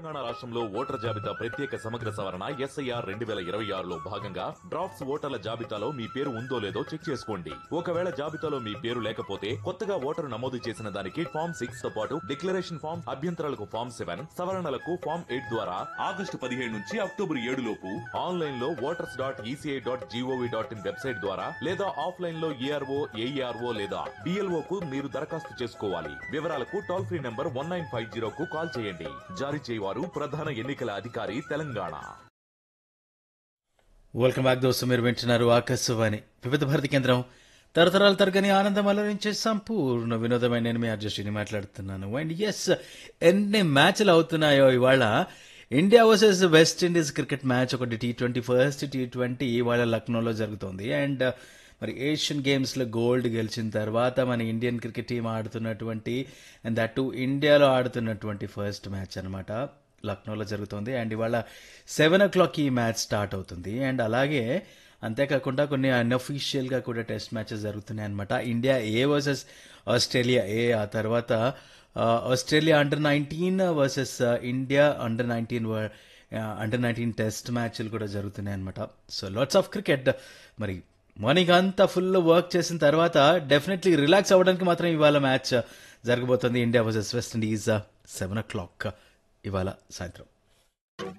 తెలంగాణ రాష్ట్రంలో ఓటర్ జాబితా ప్రత్యేక సమగ్ర సవరణ ఎస్ఐఆర్ రెండు వేల ఇరవై ఆరులో భాగంగా డ్రాఫ్ట్స్ ఓటర్ల జాబితాలో మీ పేరు ఉందో లేదో చెక్ చేసుకోండి ఒకవేళ జాబితాలో మీ పేరు లేకపోతే కొత్తగా ఓటరు నమోదు చేసిన దానికి ఫామ్ సిక్స్ తో పాటు డిక్లరేషన్ ఫామ్ అభ్యంతరాలకు ఫామ్ సెవెన్ సవరణలకు ఫామ్ ఎయిట్ ద్వారా ఆగస్టు పదిహేడు నుంచి అక్టోబర్ ఏడు లోపు ఆన్లైన్ లో voters dot ECI dot G O V dot in website ద్వారా లేదా ఆఫ్లైన్ లో ఏఆర్ఓ ఏఈఆర్ఓ లేదా డిఎల్ఓ కు మీరు దరఖాస్తు చేసుకోవాలి వివరాలకు toll free number one nine five zero కు కాల్ చేయండి జారీ చేయవారు ప్రధాన ఎన్నికల అధికారి తెలంగాణ వెల్కమ్ బ్యాక్ దోస్తు మీరు వింటున్నారు ఆకాశవాణి వివిధ భారతి కేంద్రం తరతరాల తరగని ఆనందం అలరించే సంపూర్ణ వినోదమైన నేను మీ అర్జస్టిని మాట్లాడుతున్నాను అండ్ ఎస్ ఎన్ని మ్యాచ్లు అవుతున్నాయో ఇవాళ India versus West Indies cricket match ఒకటి T twenty first T twenty ఇవాళ లక్నోలో జరుగుతోంది అండ్ మరి ఏషియన్ గేమ్స్లో గోల్డ్ గెలిచిన తర్వాత మన ఇండియన్ క్రికెట్ టీం ఆడుతున్నటువంటి అండ్ దట్ టు ఇండియాలో ఆడుతున్నటువంటి ఫస్ట్ మ్యాచ్ అనమాట లక్నోలో జరుగుతుంది అండ్ ఇవాళ సెవెన్ ఓ క్లాక్ ఈ మ్యాచ్ స్టార్ట్ అవుతుంది అండ్ అలాగే అంతేకాకుండా కొన్ని అన్అఫీషియల్గా కూడా టెస్ట్ మ్యాచెస్ జరుగుతున్నాయి అనమాట India A versus Australia A ఆ తర్వాత ఆ, Australia under nineteen versus India under nineteen under nineteen test మ్యాచ్లు కూడా జరుగుతున్నాయి అనమాట సో లాట్స్ ఆఫ్ క్రికెట్ మరి మార్నింగ్ అంతా ఫుల్ వర్క్ చేసిన తర్వాత డెఫినెట్లీ రిలాక్స్ అవ్వడానికి మాత్రం ఇవాళ మ్యాచ్ జరగబోతుంది India versus West Indies seven o'clock ఇవాళ సాయంత్రం